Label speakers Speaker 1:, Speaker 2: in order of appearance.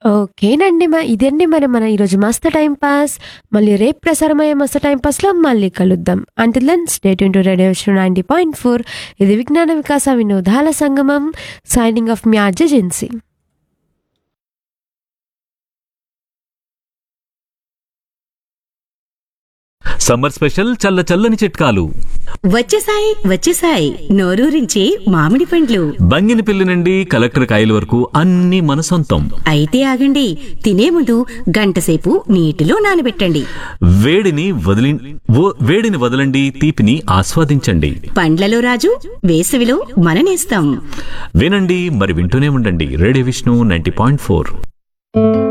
Speaker 1: ఓకేనండి మా ఇదండి మరి మన ఈరోజు మస్తు టైం పాస్ మళ్ళీ రేపు ప్రసారమయ్యే మస్తు టైం పాస్లో మళ్ళీ కలుద్దాం until then stay tuned to radio ninety point four ఇది విజ్ఞాన వికాస వినోదాల సంగమం సైనింగ్ ఆఫ్ మీ అర్జెన్సీ
Speaker 2: సమ్మర్ స్పెషల్ చల్ల చల్లని చిట్కాలు
Speaker 3: వచ్చేసాయి వచ్చేసాయి నోరూరించే మామిడి పండ్లు
Speaker 2: బంగిని పిల్లి నుండి కలెక్టర్ కాయల వరకు అన్ని మన సొంతం
Speaker 3: అయితే ఆగండి తినే ముందు గంటసేపు నీటిలో నానబెట్టండి
Speaker 2: వేడిని వదిలి ఓ- వేడిని వదలండి తీపిని ఆస్వాదించండి
Speaker 3: పండ్లలో రాజు వేసవిలో మననేస్తాం
Speaker 2: వినండి మరి వింటూనే ఉండండి radio Vishnu ninety point four